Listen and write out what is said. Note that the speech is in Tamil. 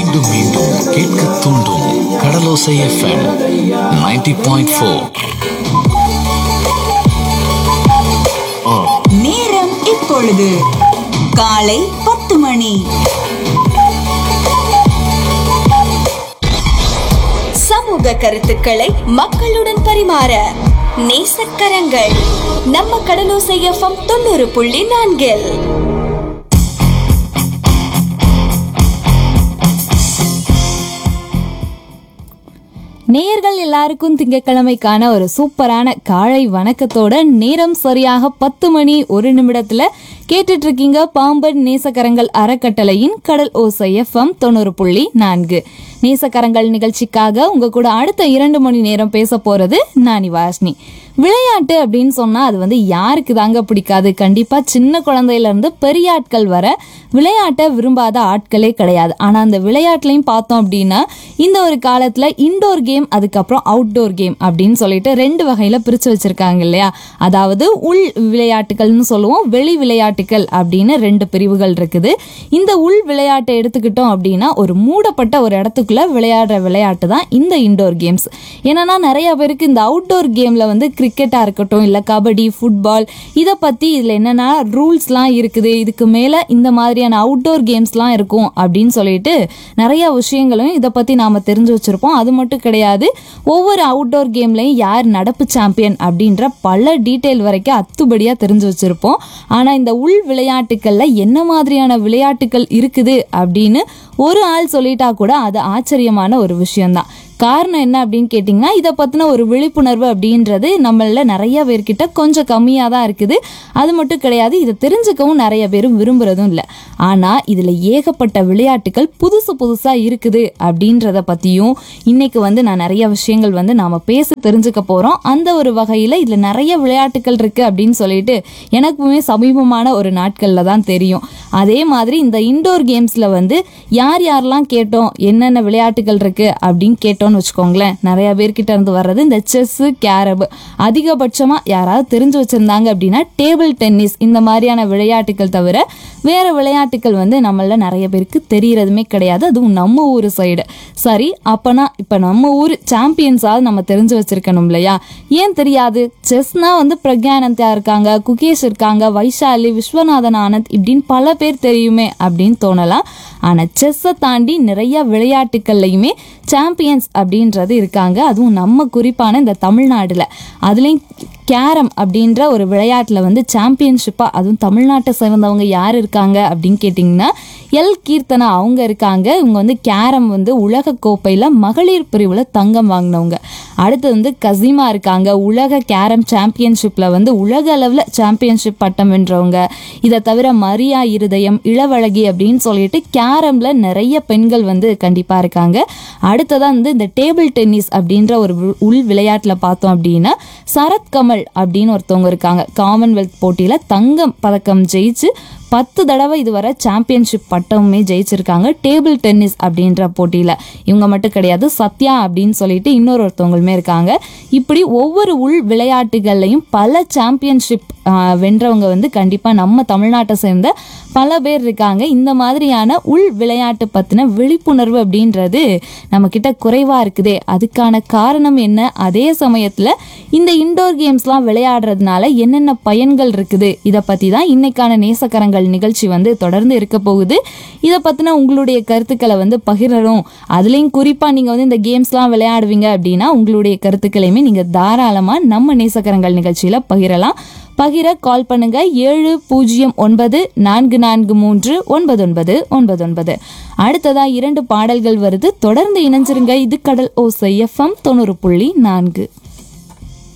மீண்டும் மீண்டும் கேட்க தூண்டும் கடலோசை எஃப்எம் 90.4 பாயிண்ட் ஃபோர் நேரம் இப்பொழுது காலை பத்து மணி சமூக கருத்துக்களை மக்களுடன் பரிமாற நேசக்கரங்கள் நம்ம கடலோசை எஃப்எம் தொண்ணூறு புள்ளி நான்கில் நேயர்கள் எல்லாருக்கும் திங்கட்கிழமைக்கான ஒரு சூப்பரான காலை வணக்கத்தோட நேரம் சரியாக பத்து மணி ஒரு நிமிடத்துல கேட்டுட்டு இருக்கீங்க பாம்பன் நேசக்கரங்கள் அறக்கட்டளையின் கடல் ஓசை எஃப்எம் தொண்ணூறு புள்ளி நான்கு நேசக்கரங்கள் நிகழ்ச்சிக்காக உங்க கூட அடுத்த இரண்டு மணி நேரம் பேச போறது நானி வாஷ்னி விளையாட்டு அப்படின்னு சொன்னா அது வந்து யாருக்கு தாங்க பிடிக்காது கண்டிப்பா சின்ன குழந்தையில இருந்து பெரிய ஆட்கள் வர விளையாட்டை விரும்பாத ஆட்களே கிடையாது ஆனா அந்த விளையாட்டுலையும் பார்த்தோம் அப்படின்னா இந்த ஒரு காலத்துல இன்டோர் கேம் அதுக்கப்புறம் அவுட்டோர் கேம் அப்படின்னு சொல்லிட்டு ரெண்டு வகையில பிரிச்சு வச்சிருக்காங்க இல்லையா அதாவது உள் விளையாட்டுகள்னு சொல்லுவோம் வெளி விளையாட்டுகள் அப்படின்னு ரெண்டு பிரிவுகள் இருக்குது இந்த உள் விளையாட்டை எடுத்துக்கிட்டோம் அப்படின்னா ஒரு மூடப்பட்ட ஒரு இடத்துக்குள்ள விளையாடுற விளையாட்டு தான் இந்த இன்டோர் கேம்ஸ் என்னன்னா நிறைய பேருக்கு இந்த அவுட்டோர் கேம்ல வந்து கிரிக்கெட்டா இருக்கட்டும் இல்ல கபடி ஃபுட்பால் இதை பத்தி இதுல என்னன்னா ரூல்ஸ்லாம் இருக்குது இதுக்கு மேல இந்த மாதிரியான அவுட்டோர் கேம்ஸ்லாம் இருக்கும் அப்படின்னு சொல்லிட்டு நிறைய விஷயங்களும் இதை பத்தி நாம தெரிஞ்சு வச்சிருப்போம் அது மட்டும் கிடையாது ஒவ்வொரு அவுட்டோர் கேம்லயும் யார் நடப்பு சாம்பியன் அப்படின்ற பல டீட்டெயில் வரைக்கும் அத்துபடியா தெரிஞ்சு வச்சிருப்போம் ஆனா இந்த உள் விளையாட்டுக்கள்ல என்ன மாதிரியான விளையாட்டுகள் இருக்குது அப்படின்னு ஒரு ஆள் சொல்லிட்டா கூட அது ஆச்சரியமான ஒரு விஷயம்தான் காரணம் என்ன அப்படின்னு கேட்டிங்கன்னா இதை பற்றின ஒரு விழிப்புணர்வு அப்படின்றது நம்மள நிறைய பேர்கிட்ட கொஞ்சம் கம்மியாக தான் இருக்குது அது மட்டும் கிடையாது இதை தெரிஞ்சுக்கவும் நிறைய பேர் விரும்புறதும் இல்லை ஆனால் இதில் ஏகப்பட்ட விளையாட்டுகள் புதுசு புதுசாக இருக்குது அப்படின்றத பற்றியும் இன்னைக்கு வந்து நான் நிறைய விஷயங்கள் வந்து நாம் பேசி தெரிஞ்சுக்க போகிறோம் அந்த ஒரு வகையில் இதில் நிறைய விளையாட்டுகள் இருக்குது அப்படின்னு சொல்லிட்டு எனக்குமே சமீபமான ஒரு நாட்களில் தான் தெரியும் அதே மாதிரி இந்த இன்டோர் கேம்ஸில் வந்து யார் யாரெல்லாம் கேட்டோம் என்னென்ன விளையாட்டுகள் இருக்குது அப்படின்னு கேட்டோம்னு வச்சுக்கோங்களேன் நிறைய பேர்கிட்ட இருந்து வர்றது இந்த செஸ்ஸு கேரபு அதிகபட்சமாக யாராவது தெரிஞ்சு வச்சுருந்தாங்க அப்படின்னா டேபிள் டென்னிஸ் இந்த மாதிரியான விளையாட்டுகள் தவிர வேறு விளையாட்டுகள் வந்து நம்மள நிறைய பேருக்கு தெரியறதுமே கிடையாது அதுவும் நம்ம ஊர் சைடு சரி அப்போனா இப்போ நம்ம ஊர் சாம்பியன்ஸாவது நம்ம தெரிஞ்சு வச்சிருக்கணும் இல்லையா ஏன் தெரியாது செஸ்னா வந்து பிரக்யானந்தா இருக்காங்க குகேஷ் இருக்காங்க வைஷாலி விஸ்வநாதன் ஆனந்த் இப்படின்னு பல பேர் தெரியுமே அப்படின்னு தோணலாம் ஆனால் செஸ்ஸை தாண்டி நிறைய விளையாட்டுக்கள்லையுமே சாம்பியன்ஸ் அப்படின்றது இருக்காங்க அதுவும் நம்ம குறிப்பான இந்த தமிழ்நாடுல அதுலேயும் கேரம் அப்படின்ற ஒரு விளையாட்டில் வந்து சாம்பியன்ஷிப்பாக அதுவும் தமிழ்நாட்டை சேர்ந்தவங்க யார் இருக்காங்க அப்படின்னு கேட்டிங்கன்னா எல் கீர்த்தனா அவங்க இருக்காங்க இவங்க வந்து கேரம் வந்து உலக கோப்பையில் மகளிர் பிரிவில் தங்கம் வாங்கினவங்க அடுத்து வந்து கசிமா இருக்காங்க உலக கேரம் சாம்பியன்ஷிப்பில் வந்து உலக அளவில் சாம்பியன்ஷிப் பட்டம் வென்றவங்க இதை தவிர மரியா இருதயம் இளவழகி அப்படின்னு சொல்லிட்டு கேரம்ல நிறைய பெண்கள் வந்து கண்டிப்பாக இருக்காங்க அடுத்ததான் வந்து இந்த டேபிள் டென்னிஸ் அப்படின்ற ஒரு வி- உள் விளையாட்டில் பார்த்தோம் அப்படின்னா சரத் கமல் அப்படின்னு ஒருத்தவங்க இருக்காங்க காமன்வெல்த் போட்டியில் தங்கம் பதக்கம் ஜெயிச்சு பத்து தடவை இதுவரை சாம்பியன்ஷிப் பட்டமுமே ஜெயிச்சிருக்காங்க டேபிள் டென்னிஸ் அப்படின்ற போட்டியில் இவங்க மட்டும் கிடையாது சத்யா அப்படின்னு சொல்லிட்டு இன்னொரு ஒருத்தவங்களுமே இருக்காங்க இப்படி ஒவ்வொரு உள் விளையாட்டுகள்லையும் பல சாம்பியன்ஷிப் வென்றவங்க வந்து கண்டிப்பாக நம்ம தமிழ்நாட்டை சேர்ந்த பல பேர் இருக்காங்க இந்த மாதிரியான உள் விளையாட்டு பற்றின விழிப்புணர்வு அப்படின்றது நம்மக்கிட்ட குறைவாக இருக்குதே அதுக்கான காரணம் என்ன அதே சமயத்தில் இந்த இன்டோர் கேம்ஸ்லாம் விளையாடுறதுனால என்னென்ன பயன்கள் இருக்குது இதை பற்றி தான் இன்னைக்கான நேசக்கரங்கள் நிகழ்ச்சி வந்து தொடர்ந்து இருக்க போகுது இதை பற்றின உங்களுடைய கருத்துக்களை வந்து பகிரணும் அதுலேயும் குறிப்பாக நீங்கள் வந்து இந்த கேம்ஸ்லாம் விளையாடுவீங்க அப்படின்னா உங்களுடைய கருத்துக்களையுமே நீங்கள் தாராளமாக நம்ம நேசக்கரங்கள் நிகழ்ச்சியில் பகிரலாம் பகிர கால் பண்ணுங்க ஏழு பூஜ்ஜியம் ஒன்பது நான்கு நான்கு மூன்று ஒன்பது ஒன்பது ஒன்பது ஒன்பது அடுத்ததா இரண்டு பாடல்கள் வருது தொடர்ந்து இணைஞ்சிருங்க இது கடல் ஓசை எஃப்எம் தொண்ணூறு புள்ளி நான்கு